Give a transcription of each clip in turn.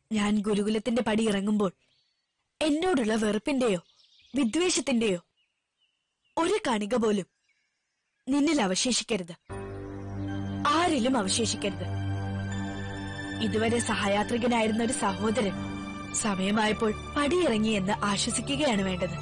ഞാൻ ഗുരുകുലത്തിന്റെ പടി ഇറങ്ങുമ്പോൾ എന്നോടുള്ള വെറുപ്പിന്റെയോ വിദ്വേഷത്തിന്റെയോ ഒരു കണിക പോലും നിന്നിൽ അവശേഷിക്കരുത് ആരിലും അവശേഷിക്കരുത് ഇതുവരെ സഹയാത്രികനായിരുന്ന ഒരു സഹോദരൻ സമയമായപ്പോൾ പടിയിറങ്ങി എന്ന് ആശ്വസിക്കുകയാണ് വേണ്ടത്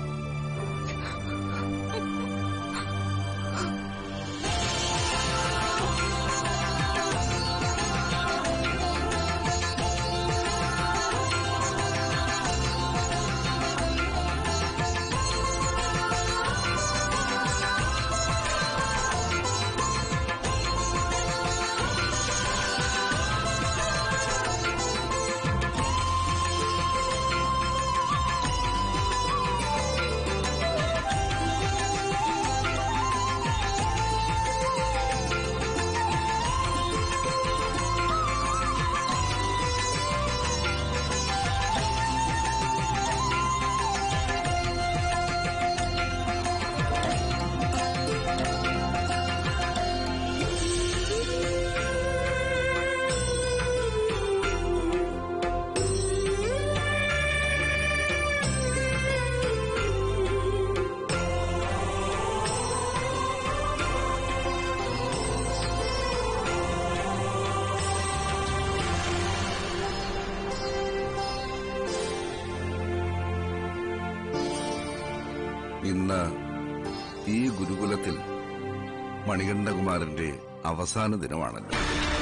ഇന്ന് ഈ ഗുരുകുലത്തിൽ മണികണ്ഠകുമാരന്റെ അവസാന ദിനമാണല്ലോ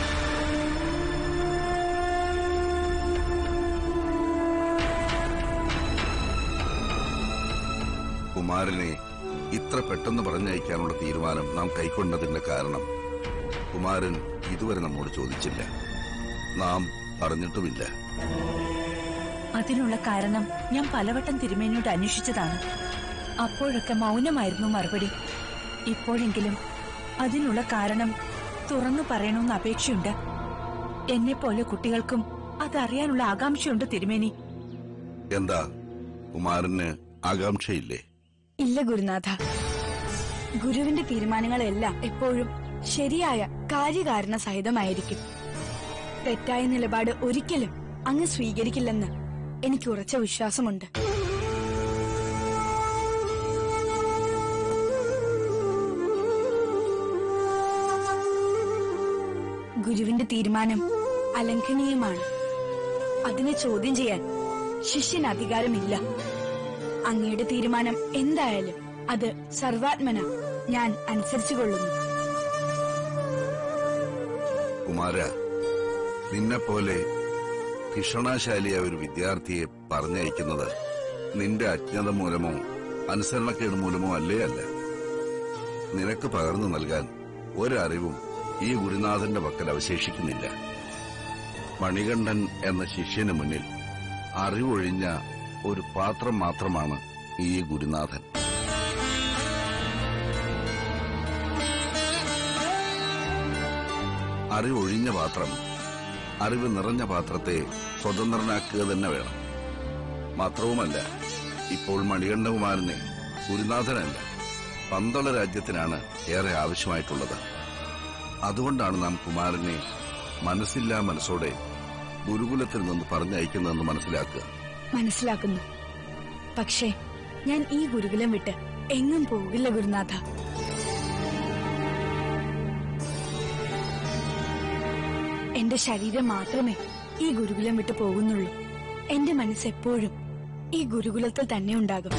കുമാരനെ ഇത്ര പെട്ടെന്ന് പറഞ്ഞയക്കാനുള്ള തീരുമാനം നാം കൈക്കൊണ്ടതിന്റെ കാരണം കുമാരൻ ഇതുവരെ നമ്മോട് ചോദിച്ചില്ല നാം പറഞ്ഞിട്ടുമില്ല അതിനുള്ള കാരണം ഞാൻ പലവട്ടം തിരുമേനിയോട് അന്വേഷിച്ചതാണ് അപ്പോഴൊക്കെ മൗനമായിരുന്നു മറുപടി ഇപ്പോഴെങ്കിലും അതിനുള്ള കാരണം തുറന്നു പറയണമെന്ന് അപേക്ഷയുണ്ട് എന്നെപ്പോലെ കുട്ടികൾക്കും അതറിയാനുള്ള ആകാംക്ഷയുണ്ട് തിരുമേനി എന്താ കുമാരന് ആകാംക്ഷയില്ലേ ഇല്ല ഗുരുനാഥ ഗുരുവിന്റെ തീരുമാനങ്ങളെല്ലാം എപ്പോഴും ശരിയായ കാര്യകാരണ സഹിതമായിരിക്കും തെറ്റായ നിലപാട് ഒരിക്കലും അങ്ങ് സ്വീകരിക്കില്ലെന്ന് എനിക്ക് ഉറച്ച വിശ്വാസമുണ്ട് ഗുരുവിന്റെ തീരുമാനം അലംഘനീയമാണ് അതിനെ ചോദ്യം ചെയ്യാൻ ശിഷ്യന് അധികാരമില്ല അങ്ങയുടെ തീരുമാനം എന്തായാലും അത് സർവാത്മന ഞാൻ അനുസരിച്ചുകൊള്ളുന്നു കുമാര നിന്നെപ്പോലെ ഭിഷണാശാലിയായ ഒരു വിദ്യാർത്ഥിയെ പറഞ്ഞയക്കുന്നത് നിന്റെ അജ്ഞത മൂലമോ അനുസരണക്കേട് മൂലമോ അല്ലേ അല്ല നിനക്ക് പകർന്നു നൽകാൻ ഒരറിവും ഈ ഗുരുനാഥന്റെ പക്കൽ അവശേഷിക്കുന്നില്ല മണികണ്ഠൻ എന്ന ശിഷ്യന് മുന്നിൽ അറിവൊഴിഞ്ഞ ഒരു പാത്രം മാത്രമാണ് ഈ ഗുരുനാഥൻ അറിവൊഴിഞ്ഞ പാത്രം അറിവ് നിറഞ്ഞ പാത്രത്തെ സ്വതന്ത്രനാക്കുക തന്നെ വേണം മാത്രവുമല്ല ഇപ്പോൾ മണികണ്ഠകുമാരനെ ഗുരുനാഥനല്ല പന്തള രാജ്യത്തിനാണ് ഏറെ ആവശ്യമായിട്ടുള്ളത് അതുകൊണ്ടാണ് നാം കുമാരനെ മനസ്സില്ലാ മനസ്സോടെ ഗുരുകുലത്തിൽ നിന്ന് പറഞ്ഞയക്കുന്നതെന്ന് മനസ്സിലാക്കുക മനസ്സിലാക്കുന്നു പക്ഷേ ഞാൻ ഈ ഗുരുകുലം വിട്ട് എങ്ങും പോകില്ല ഗുരുനാഥ എന്റെ ശരീരം മാത്രമേ ഈ ഗുരുകുലം വിട്ട് പോകുന്നുള്ളൂ എന്റെ മനസ്സ് എപ്പോഴും ഈ ഗുരുകുലത്തിൽ തന്നെ ഉണ്ടാകും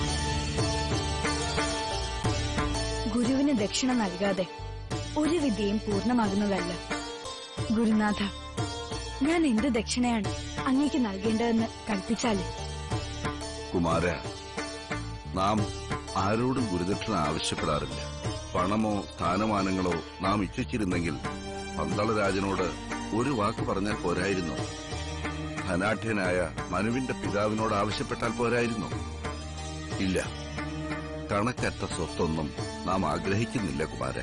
ഗുരുവിന് ദക്ഷിണ നൽകാതെ ഒരു വിദ്യയും പൂർണ്ണമാകുന്നതല്ല ഗുരുനാഥ ഞാൻ എന്ത് ദക്ഷിണയാണ് അങ്ങേക്ക് നൽകേണ്ടതെന്ന് കൽപ്പിച്ചാലും കുമാര നാം ആരോടും ഗുരുദക്ഷിണ ആവശ്യപ്പെടാറില്ല പണമോ സ്ഥാനമാനങ്ങളോ നാം ഇച്ഛിച്ചിരുന്നെങ്കിൽ പന്തളരാജനോട് ഒരു വാക്ക് പറഞ്ഞാൽ പോരായിരുന്നു ധനാഠ്യനായ മനുവിന്റെ പിതാവിനോട് ആവശ്യപ്പെട്ടാൽ പോരായിരുന്നു ഇല്ല കണക്കറ്റ സ്വത്തൊന്നും നാം ആഗ്രഹിക്കുന്നില്ല കുമാര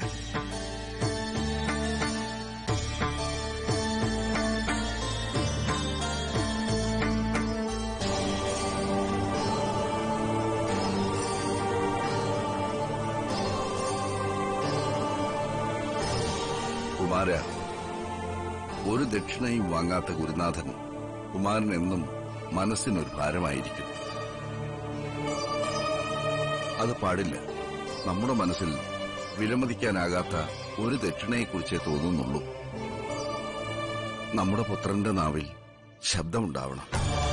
കുമാര ഒരു ദക്ഷിണയും വാങ്ങാത്ത ഗുരുനാഥൻ കുമാരൻ എന്നും മനസ്സിനൊരു ഭാരമായിരിക്കും അത് പാടില്ല നമ്മുടെ മനസ്സിൽ വിലമതിക്കാനാകാത്ത ഒരു ദക്ഷിണയെക്കുറിച്ചേ തോന്നുന്നുള്ളൂ നമ്മുടെ പുത്രന്റെ നാവിൽ ശബ്ദമുണ്ടാവണം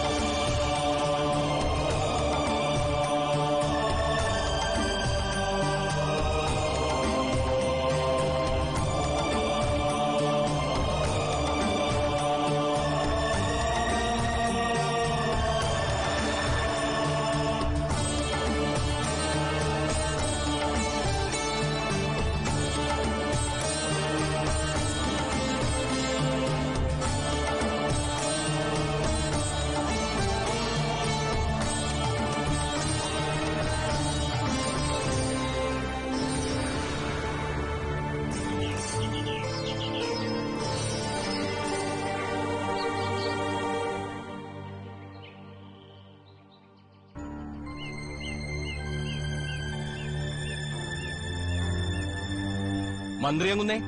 മന്ത്രിയങ്ങുന്നേ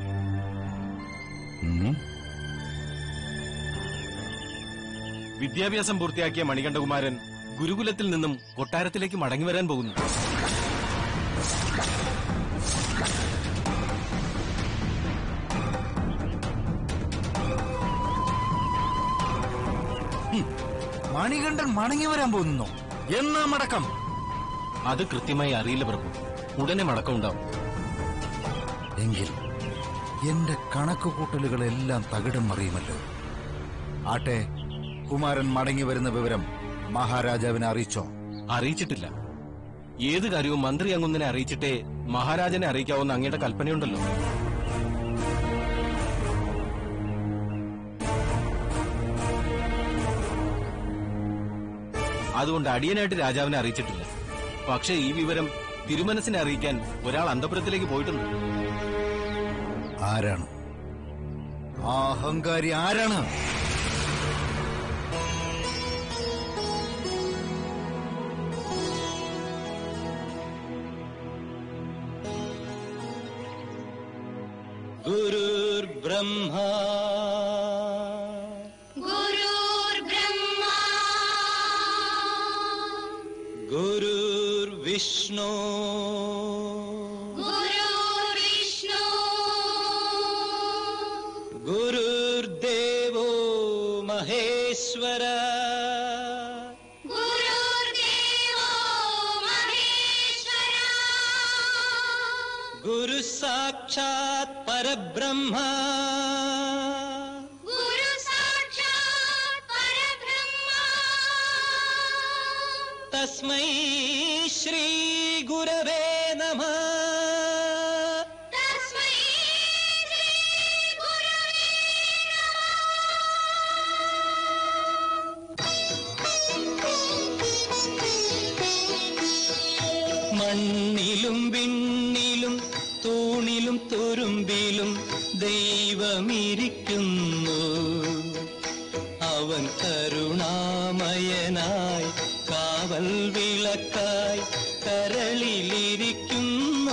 വിദ്യാഭ്യാസം പൂർത്തിയാക്കിയ മണികണ്ഠകുമാരൻ ഗുരുകുലത്തിൽ നിന്നും കൊട്ടാരത്തിലേക്ക് മടങ്ങി വരാൻ പോകുന്നു മണികണ്ഠൻ മടങ്ങി വരാൻ പോകുന്നു എന്നാ മടക്കം അത് കൃത്യമായി അറിയില്ല പ്രഭു ഉടനെ മടക്കമുണ്ടാവും എങ്കിൽ എന്റെ കണക്കുകൂട്ടലുകളെല്ലാം തകിടം മറിയുമല്ലോ ആട്ടെ കുമാരൻ മടങ്ങി വരുന്ന വിവരം മഹാരാജാവിനെ അറിയിച്ചോ അറിയിച്ചിട്ടില്ല ഏത് കാര്യവും മന്ത്രി അങ്ങുന്നതിനെ അറിയിച്ചിട്ടേ മഹാരാജനെ അറിയിക്കാവുന്ന അങ്ങയുടെ കൽപ്പനയുണ്ടല്ലോ അതുകൊണ്ട് അടിയനായിട്ട് രാജാവിനെ അറിയിച്ചിട്ടില്ല പക്ഷേ ഈ വിവരം തിരുമനസിനെ അറിയിക്കാൻ ഒരാൾ അന്തപുരത്തിലേക്ക് പോയിട്ടുണ്ട് ആരാണ് ആ അഹങ്കാരി ആരാണ് ഗുരുർബ്രഹ്മ गुरुर्ब्रह्मा ഗുരുർവിഷ്ണു गुरुर्विष्णु ഗുരുർദേവോ മഹേശ്വര गुरुर्देवो महेश्वरा ഗുരു സാക്ഷാത് പരബ്രഹ്മ गुरु साक्षात् परब्रह्मा തസ്മൈ ശ്രീ ഗുരവേ നമ तस्मै श्रीगुरवे മണ്ണിലും വിണ്ണിലും തൂണിലും തുരുമ്പിലും ദൈവമിരിക്കുന്നു അവൻ കരുണാമയനായി കാവൽ വിളക്കായി കരളിലിരിക്കുന്നു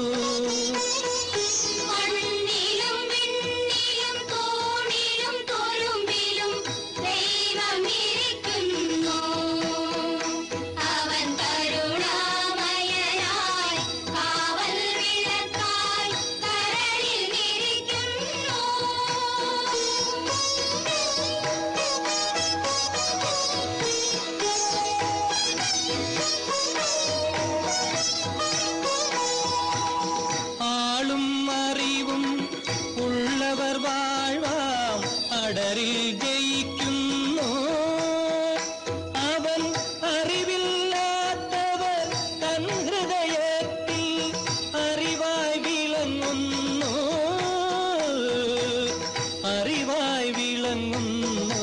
മണ്ണിലും വിണ്ണിലും തൂണിലും തുരുമ്പിലും ദൈവമിരിക്കുന്നു അവൻ കരുണാമയനായി കാവൽ വിളക്കായി കരളിൽ വിരിക്കുന്നു ആളും അറിവും ഉള്ളവർ വാഴ്വാം അടരിൽ ജയിക്കുന്നു അവൻ അറിവില്ലാത്തവർ തൻ ഹൃദയത്തിൽ അറിവായി വിളങ്ങുന്നു അറിവായി വിളങ്ങുന്നു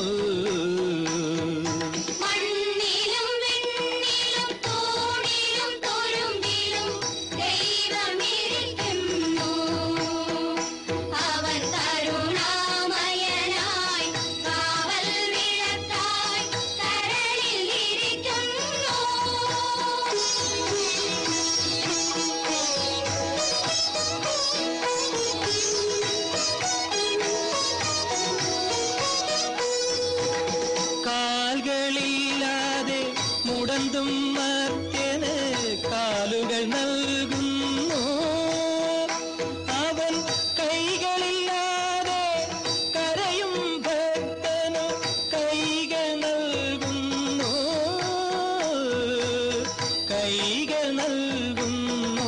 മണ്ണിലും വിണ്ണിലും തൂണിലും തുരുമ്പിലും ദൈവമിരിക്കുന്നു അവൻ കരുണാമയനായി നീന്തും മർത്യന് കാലുകൾ നൽകുന്നു അവൻ കൈകളില്ലാതെ കരയും ഭക്തനു കൈകൾ നൽകുന്നു കൈകൾ നൽകുന്നു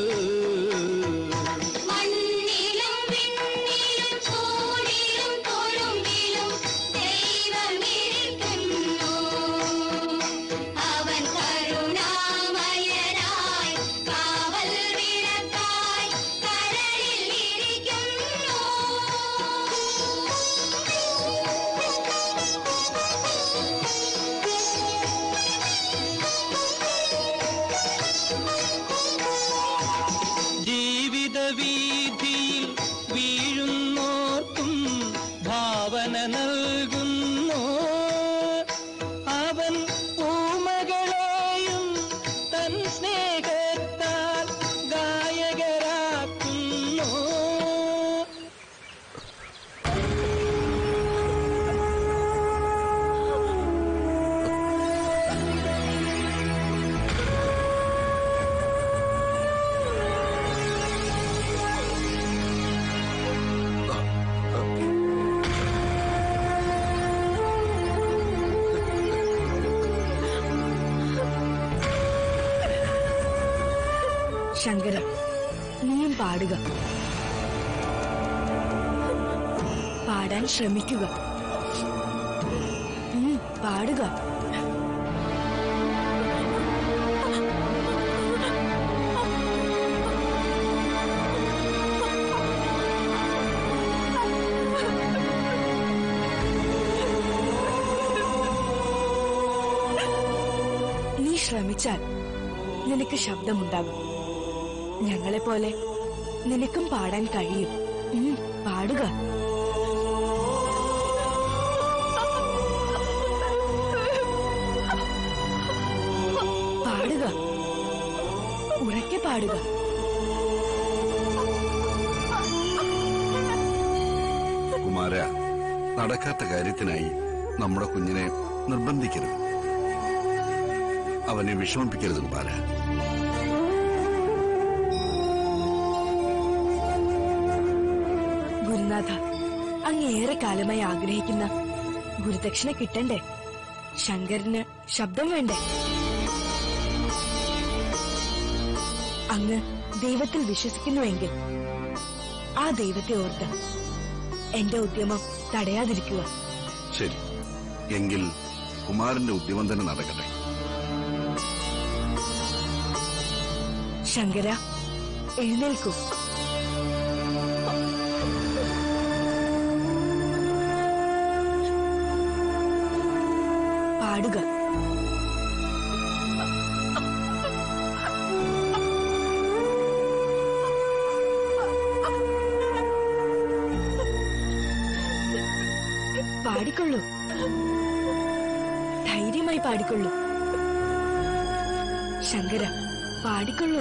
മണ്ണിലും വിണ്ണിലും ചൂടിലും തൊഴുമ്പിലും ദൈവമിരിക്കുന്നു അവൻ കരുണാമയനായി കാവൽ വിളക്കായി കരളിൽ ഇരിക്കുന്നു ജീവിത വീതിയിൽ വീഴുന്നോർക്കും ഭാവന നൽകുന്നു അവൻ ഊമകളെയും തൻ സ്നേഹത്താൽ ഗായകരാക്കുന്നു ശങ്കര നീയും പാടുക പാടാൻ ശ്രമിക്കുക ഉം, പാടുക നീ ശ്രമിച്ചാൽ നിനക്ക് ശബ്ദമുണ്ടാകും ഞങ്ങളെ പോലെ നിനക്കും പാടാൻ കഴിയും ഉം, പാടുക പാടുക ഉറക്കെ പാടുക കുമാര നടക്കാത്ത കാര്യത്തിനായി നമ്മുടെ കുഞ്ഞിനെ നിർബന്ധിക്കരുത് അവനെ വിഷമിപ്പിക്കരുത് കുമാര ഗുരുനാഥ അങ്ങ് ഏറെ കാലമായി ആഗ്രഹിക്കുന്ന ഗുരുദക്ഷിണ കിട്ടണ്ടേ ശങ്കരന് ശബ്ദം വേണ്ടേ അങ്ങ് ദൈവത്തിൽ വിശ്വസിക്കുന്നുവെങ്കിൽ ആ ദൈവത്തെ ഓർത്ത് എന്റെ ഉദ്യമം തടയാതിരിക്കുക ശരി എങ്കിൽ കുമാരന്റെ ഉദ്യമം തന്നെ നടക്കട്ടെ ശങ്കര എഴുന്നേൽക്കൂ പാടുക പാടിക്കൊള്ളൂ ധൈര്യമായി പാടിക്കൊള്ളൂ ശങ്കര പാടിക്കൊള്ളൂ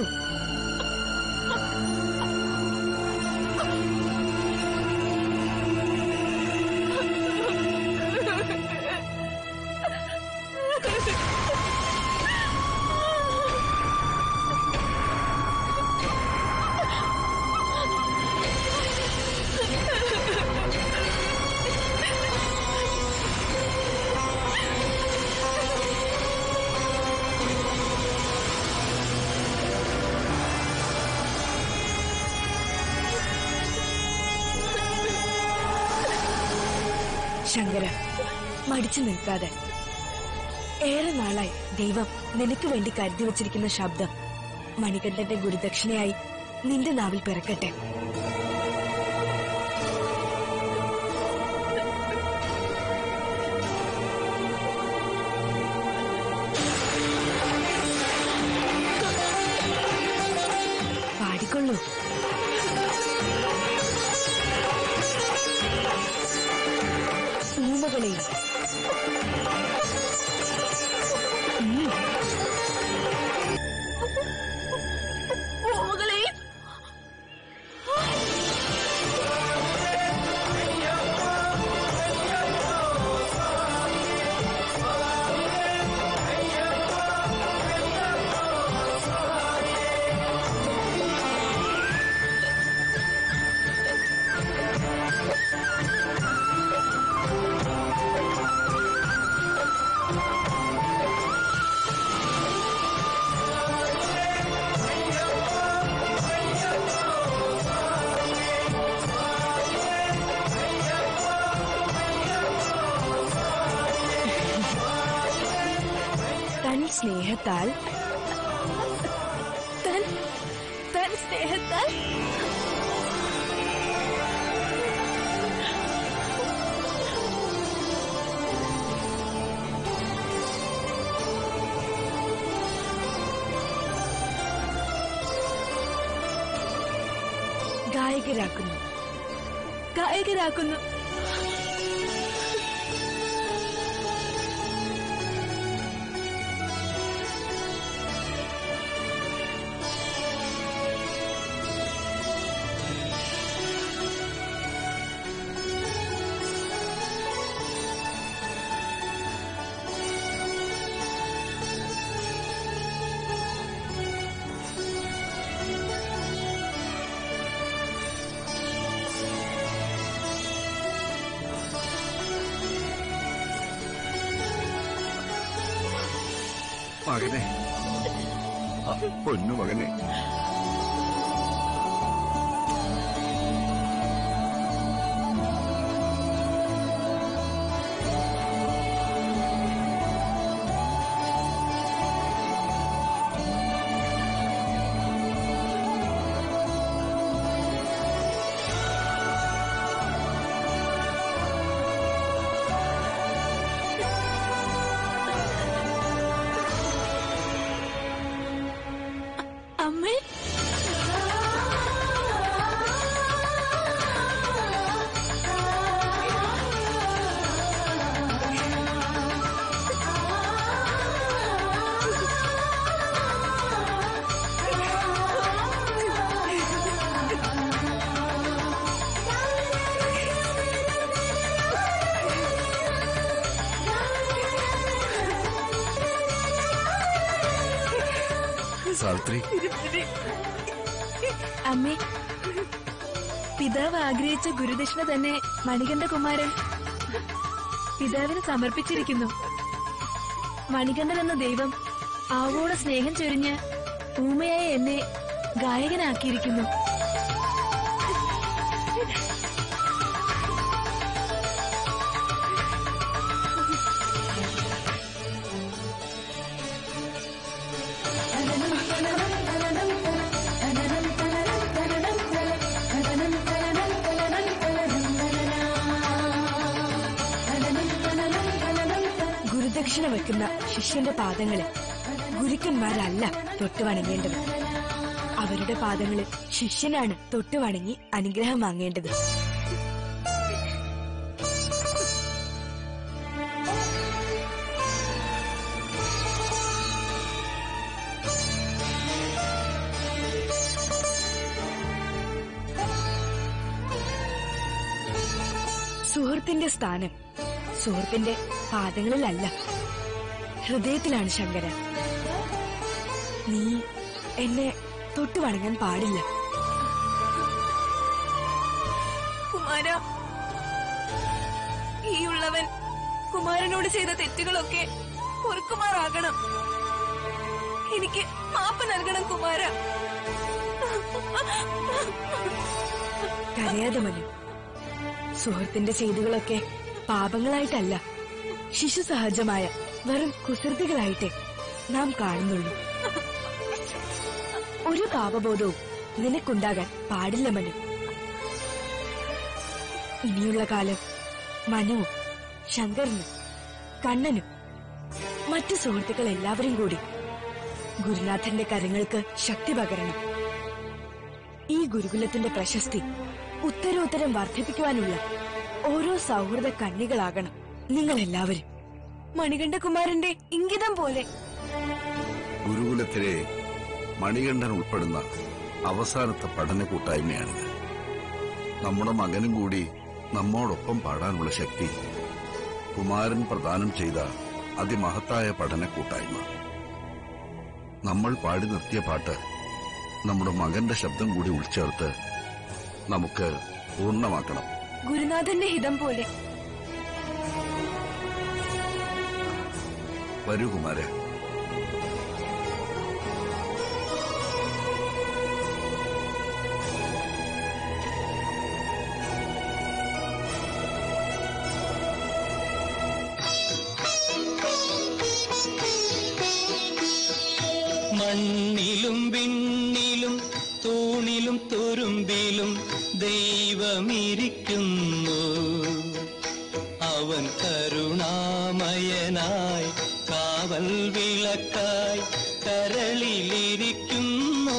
ശങ്കര മടിച്ചു നിൽക്കാതെ ഏറെ നാളായി ദൈവം നിനക്ക് വേണ്ടി കരുതി വച്ചിരിക്കുന്ന ശബ്ദം മണികണ്ഠന്റെ ഗുരുദക്ഷിണയായി നിന്റെ നാവിൽ പിറക്കട്ടെ പാടിക്കൊള്ളൂ ഊമകളെയും ഉം. ഓമകളെയും സ്നേഹത്താൽ താൻ താൻ സ്നേഹത്താൽ ഗായകരാക്കുന്നു ഗായകരാക്കുന്നു മകനെ ആ, പൊന്നു മകനെ അമ്മേ സാവിത്രി അമ്മേ പിതാവ് ആഗ്രഹിച്ച ഗുരുദക്ഷിണ തന്നെ മണികണ്ഠകുമാരൻ പിതാവിന് സമർപ്പിച്ചിരിക്കുന്നു മണികണ്ഠൻ എന്ന ദൈവം ആവോള സ്നേഹം ചൊരിഞ്ഞ് ഊമയായ എന്നെ ഗായകനാക്കിയിരിക്കുന്നു ഗുരുദക്ഷിണ വെക്കുന്ന ശിഷ്യന്റെ പാദങ്ങളിൽ ഗുരുക്കന്മാരല്ല തൊട്ടുവണങ്ങേണ്ടത് അവരുടെ പാദങ്ങളിൽ ശിഷ്യനാണ് തൊട്ടുവണങ്ങി അനുഗ്രഹം വാങ്ങേണ്ടത് സുഹൃത്തിന്റെ സ്ഥാനം സുഹൃത്തിന്റെ പാദങ്ങളിലല്ല ഹൃദയത്തിലാണ് ശങ്കര നീ എന്നെ തൊട്ടു വണങ്ങാൻ പാടില്ല കുമാര ഈ ഉള്ളവൻ കുമാരനോട് ചെയ്ത തെറ്റുകളൊക്കെ പൊറുക്കുമാറാകണം എനിക്ക് മാപ്പ് നൽകണം കുമാര കരയാതെ മനു സുഹൃത്തിന്റെ ചെയ്തികളൊക്കെ പാപങ്ങളായിട്ടല്ല ശിശു സഹജമായ വെറും കുസൃതികളായിട്ടേ നാം കാണുന്നുള്ളൂ ഒരു പാപബോധവും നിനക്കുണ്ടാകാൻ പാടില്ല മനു ഇനിയുള്ള കാലം മനുവും ശങ്കരനും കണ്ണനും മറ്റു സുഹൃത്തുക്കൾ എല്ലാവരും കൂടി ഗുരുനാഥന്റെ കരങ്ങൾക്ക് ശക്തി പകരണം ഈ ഗുരുകുലത്തിന്റെ പ്രശസ്തി ഉത്തരോത്തരം വർദ്ധിപ്പിക്കുവാനുള്ള ഓരോ സൗഹൃദ കണ്ണികളാകണം നിങ്ങൾ എല്ലാവരും മണികണ്ഠകുമാരന്റെ ഇംഗിതം പോലെ ഗുരുകുലത്തിലെ മണികണ്ഠൻ ഉൾപ്പെടുന്ന അവസാനത്തെ പഠന കൂട്ടായ്മയാണിത് നമ്മുടെ മകനും കൂടി നമ്മോടൊപ്പം പാടാനുള്ള ശക്തി കുമാരൻ പ്രദാനം ചെയ്ത അതിമഹത്തായ പഠന കൂട്ടായ്മ നമ്മൾ പാടി നിർത്തിയ പാട്ട് നമ്മുടെ മകന്റെ ശബ്ദം കൂടി ഉൾച്ചേർത്ത് നമുക്ക് പൂർണ്ണമാക്കണം ഗുരുനാഥന്റെ ഹിതം പോലെ വരൂ കുമാരൻ Thank you. മണ്ണിലും വിണ്ണിലും തൂണിലും തുരുമ്പിലും ദൈവമിരിക്കുന്നു അവൻ കരുണാമയനായി കാവൽ വിളക്കായി കരളിലിരിക്കുന്നു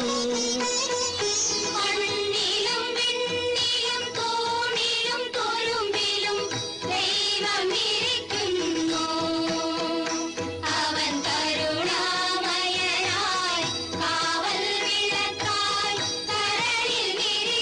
മണ്ണിലും വിണ്ണിലും തൂണിലും തുരുമ്പിലും ദൈവമിരിക്കുന്നു അവൻ കരുണാമയനായി കാവൽ വിളക്കായി കരളിൽ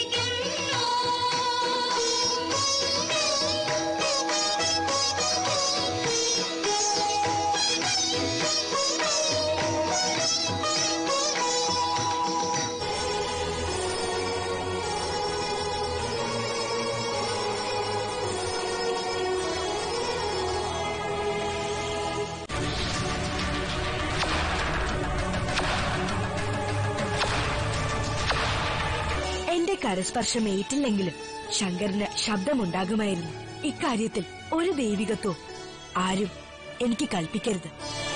എന്റെ കരസ്പർശം ഏറ്റില്ലെങ്കിലും ശങ്കറിന് ശബ്ദമുണ്ടാകുമായിരുന്നു ഇക്കാര്യത്തിൽ ഒരു ദൈവികത്വം ആരും എനിക്ക് കൽപ്പിക്കരുത്